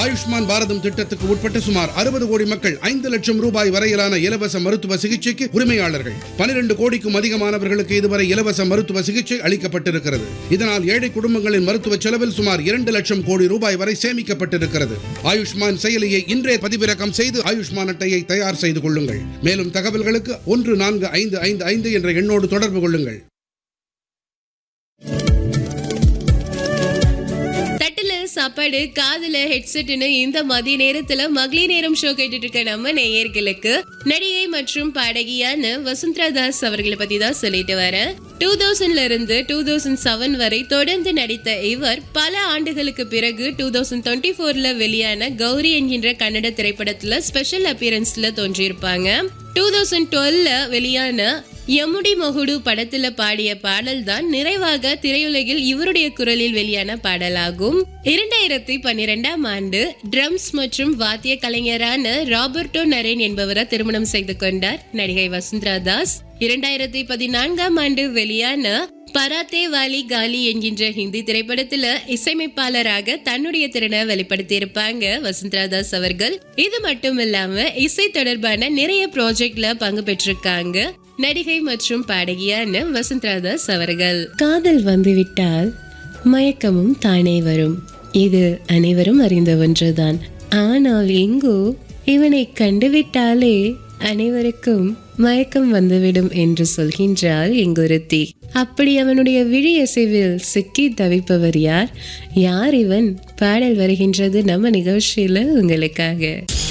ஆயுஷ்மான் பாரதம் திட்டத்துக்கு உட்பட்ட சுமார் அறுபது கோடி மக்கள் ஐந்து லட்சம் ரூபாய் வரையிலான இலவச மருத்துவ சிகிச்சைக்கு உரிமையாளர்கள் பனிரெண்டு கோடிக்கும் அதிகமானவர்களுக்கு இதுவரை இலவச மருத்துவ சிகிச்சை அளிக்கப்பட்டிருக்கிறது இதனால் ஏழை குடும்பங்களின் மருத்துவ செலவில் சுமார் இரண்டு லட்சம் கோடி ரூபாய் வரை சேமிக்கப்பட்டிருக்கிறது ஆயுஷ்மான் செயலியை இன்றே பதிவிறக்கம் செய்து ஆயுஷ்மான் அட்டையை தயார் செய்து கொள்ளுங்கள் மேலும் தகவல்களுக்கு ஒன்று நான்கு ஐந்து ஐந்து ஐந்து என்ற எண்ணோடு தொடர்பு கொள்ளுங்கள் தட்டுல சாப்பாடு காதுல ஹெட்செட்னு இந்த மதிய நேரத்துல மகளிர் நேரம் ஷோ கேட்டுட்டு இருக்க நம்ம நேயர்களுக்கு நடிகை மற்றும் பாடகியான வசுந்தரா தாஸ் அவர்களை பத்தி தான் சொல்லிட்டு வரேன் டூ தௌசண்ட்ல இருந்து டூ தௌசண்ட் செவன் வரை தொடர்ந்து நடித்த இவர் பல ஆண்டுகளுக்கு பிறகு டூ தௌசண்ட் டுவெண்ட்டி ஃபோர்ல வெளியான கௌரி என்கின்ற கன்னட திரைப்படத்துல ஸ்பெஷல் அப்பியரன்ஸ்ல தோன்றியிருப்பாங்க டூ தௌசண்ட் டுவெல்ல வெளியான யமுடி மொகுடு படத்துல பாடிய பாடல் தான் நிறைவாக திரையுலகில் இவருடைய குரலில் வெளியான பாடலாகும் இரண்டாயிரத்தி பன்னிரெண்டாம் ஆண்டு ட்ரம்ஸ் மற்றும் வாத்திய கலைஞரான ராபர்டோ நரேன் என்பவரை திருமணம் செய்து கொண்டார் நடிகை வசுந்தரா தாஸ் இரண்டாயிரத்தி பதினான்காம் ஆண்டு வெளியான பராத்தே வாலி காலி என்கின்ற ஹிந்தி திரைப்படத்துல இசையமைப்பாளராக தன்னுடைய திறனை வெளிப்படுத்தியிருப்பாங்க வசுந்தரா தாஸ் அவர்கள் இது மட்டும் இல்லாம இசை தொடர்பான நிறைய ப்ராஜெக்ட்ல பங்கு பெற்றிருக்காங்க நடிகை மற்றும் பாடகியான வசுந்தரா தாஸ் அவர்கள் காதல் வந்துவிட்டால் மயக்கமும் தானே வரும் இது அனைவரும் அறிந்த ஒன்றுதான் ஆனால் எங்கோ இவனை கண்டுவிட்டாலே அனைவருக்கும் மயக்கம் வந்துவிடும் என்று சொல்கின்றாள் எங்குருத்தி அப்படி அவனுடைய விழி அசைவில் சிக்கி தவிப்பவர் யார் யார் இவன் பாடல் வருகின்றது நம்ம நிகழ்ச்சியில உங்களுக்காக